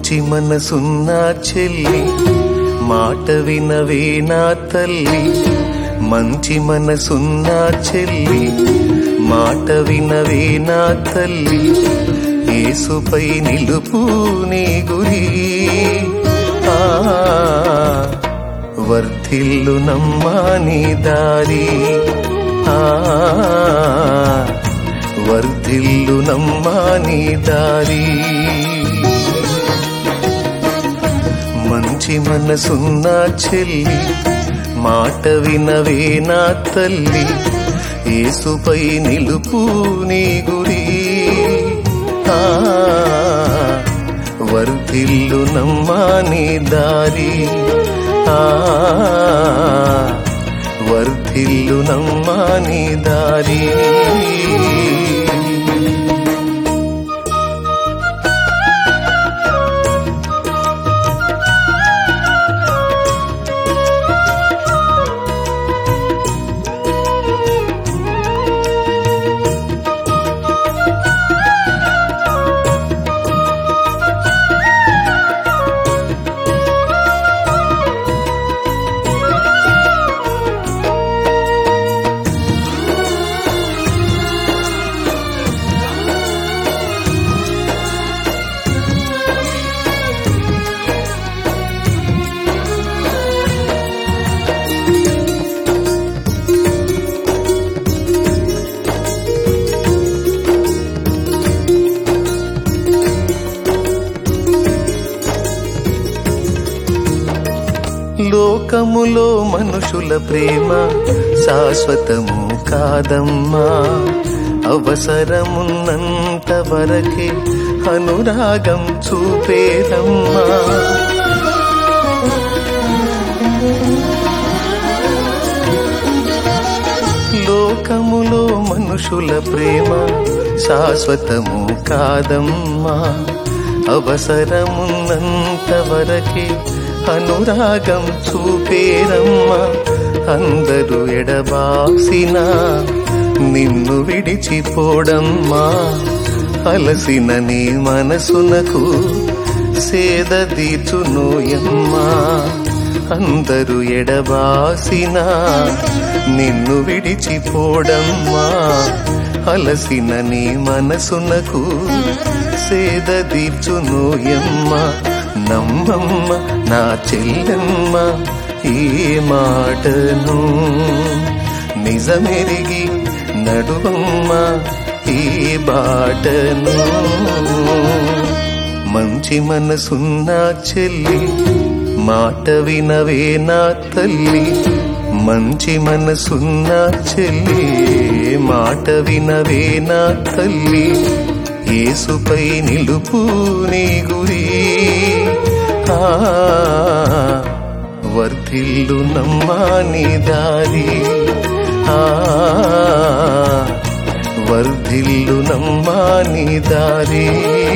మంచి మనసున్న చెల్లి మాట వినవే నా తల్లి మంచి మనసున్న చెల్లి మాట వినవే నా తల్లి ఏసుపై నిలుపు నీ గురి ఆ వర్ధిల్లు నమ్మాని దారి ఆ వర్ధిల్లు నమ్మాని దారి మంచి మనసున్న చెల్లి మాట వినవే నా తల్లి ఏసుపై నిలుపు నీ గురి ఆ వర్ధిల్లు నమ్మాని దారి ఆ వర్ధిల్లు నమ్మాని దారి లోకములో మనుషుల ప్రేమ శాశ్వతము కాదమ్మా అవసరమున్నంత వరకే అనురాగం చూపేదమ్మా లోకములో మనుషుల ప్రేమ శాశ్వతము కాదమ్మా అవసరమున్నంత వరకే అనురాగం చూపేరమ్మా అందరూ ఎడబాసిన నిన్ను విడిచిపోడమ్మా అలసిన నీ మనసునకు సేద దీచునోయమ్మా అందరూ ఎడబాసిన నిన్ను విడిచిపోడమ్మా అలసిన నీ మనసునకు సేద దీర్చునోయమ్మ నమ్మమ్మ నా చెల్లెమ్మ ఈ మాటను నిజమెరిగి నడువమ్మ ఈ బాటను మంచి మనసున్న చెల్లి మాట వినవే నా తల్లి మంచి మనసున్న చెల్లి మాట వినవే నా తల్లి ఏసుపై నిలుపు నీ గురి ఆ వర్ధిల్లు నమ్మాని దారి ఆ వర్ధిల్లు నమ్మాని దారి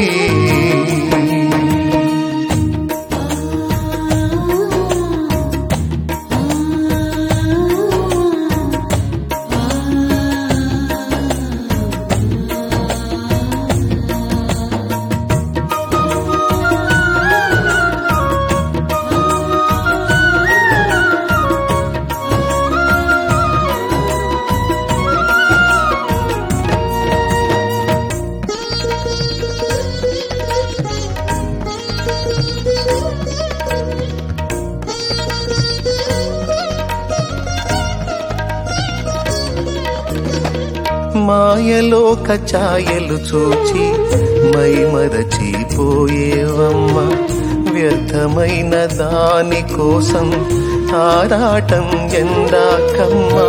మాయలోక ఛాయలు చూచి మై మరచిపోయేవమ్మ వ్యర్థమైన దాని కోసం ఆరాటం ఎందాకమ్మా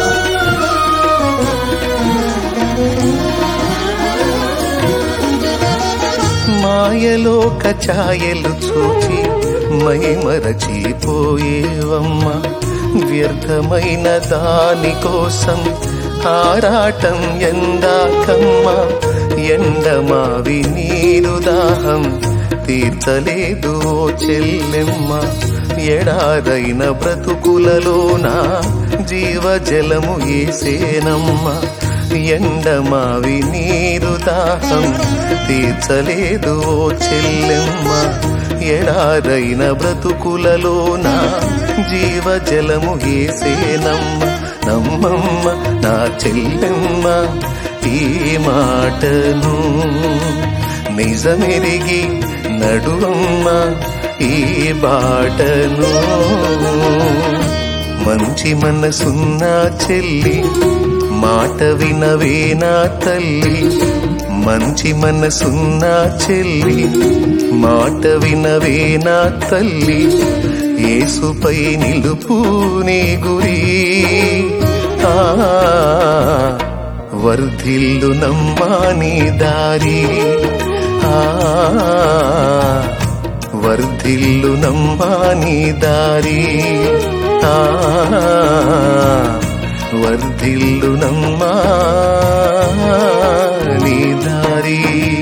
మాయలోక ఛాయలు చూచి మై మరచిపోయేవమ్మ వ్యర్థమైన దాని కోసం ఆరాటం ఎందాకమ్మ ఎండమావి నీరు దాహం తీర్చలేదు ఓ చెల్లెమ్మ ఎడారైన బ్రతుకులలోన జీవజలము ఏసేనమ్మ ఎండమావి నీరు దాహం తీర్చలేదు ఓ చెల్లెమ్మ ఎడారైన బ్రతుకులలోన జీవజలము ఏసేనమ్మ నమ్మమ్మ నా చెల్లెమ్మ ఈ మాటను నిజమెరిగి నడువమ్మ ఈ బాటను మంచి మనసున్న చెల్లి మాట వినవేనా తల్లి మంచి మనసున్న చెల్లి మాట వినవేనా తల్లి ఏసుపై నిలుపు నీ గురి ఆ వర్ధిల్లు నమ్మాని దారి ఆ వర్ధిల్లు నమ్మాని దారి ఆ వర్ధిల్లు నమ్మాని దారి